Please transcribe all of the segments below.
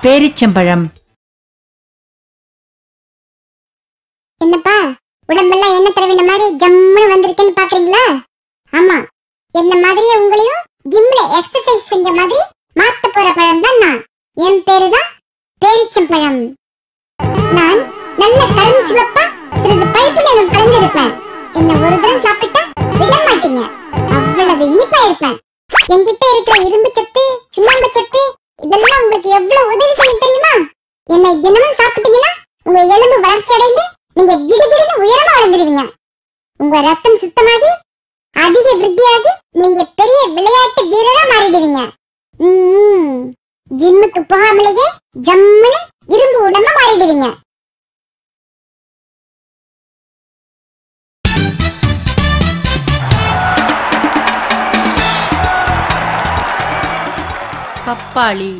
பேரிச்சம்பழம் என்னப்பா உடம்பெல்லாம் என்ன தடவின மாதிரி ஜம்முன்னு வந்திருக்குன்னு பாக்குறீங்களா ஆமா என்ன மாதிரியே உங்களையும் ஜிம்ல எக்ஸசைஸ் செஞ்ச மாதிரி மாத்த போற பழம் தான் நான் என் பேரு தான் பேரிச்சம்பழம் நான் நல்ல கரும் சிவப்பா சிறிது பைப்பு நேரம் கலந்திருப்பேன் என்ன ஒரு தரம் சாப்பிட்டா விட மாட்டீங்க அவ்வளவு இனிப்பா இருப்பேன் என்கிட்ட இருக்கிற இரும்பு சத்து சுண்ணாம்பு சத்து இதெல்லாம் உங்களுக்கு எவ்வளவு உதவி செய்யும் தெரியுமா என்னை தினமும் சாப்பிட்டீங்கன்னா உங்க எலும்பு வளர்ச்சி அடைந்து நீங்க திடீர்னு உயரமா வளர்ந்துருவீங்க உங்க ரத்தம் சுத்தமாகி அதிக விருத்தியாகி நீங்க பெரிய விளையாட்டு வீரரா மாறிடுவீங்க ம்ம். ஜிம்முக்கு போகாமலேயே ஜம்முன்னு இரும்பு உடம்ப மாறிடுவீங்க பப்பாளி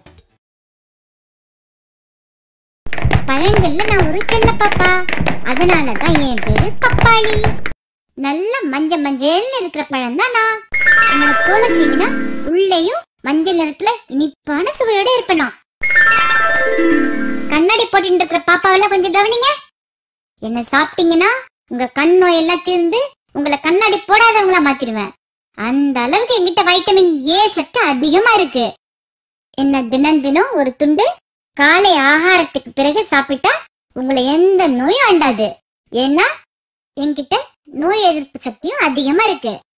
பழங்கள்ல நான் ஒரு செல்ல பாப்பா அதனாலதான் என் பேரு பப்பாளி நல்ல மஞ்ச மஞ்சள்னு இருக்கிற பழம் தான் நான் என்னோட தோலை சீவினா உள்ளேயும் மஞ்சள் நிறத்துல இனிப்பான சுவையோட இருப்பேன் நான் கண்ணாடி போட்டுட்டு இருக்கிற பாப்பாவெல்லாம் கொஞ்சம் கவனிங்க என்ன சாப்பிட்டீங்கன்னா உங்க கண் நோய் எல்லாம் தீர்ந்து உங்களை கண்ணாடி போடாதவங்களா மாத்திடுவேன் அந்த அளவுக்கு என்கிட்ட வைட்டமின் ஏ சத்து அதிகமா இருக்கு என்ன தினம் தினம் ஒரு துண்டு காலை ஆகாரத்துக்கு பிறகு சாப்பிட்டா உங்களை எந்த நோயும் அண்டாது ஏன்னா என்கிட்ட நோய் எதிர்ப்பு சக்தியும் அதிகமா இருக்கு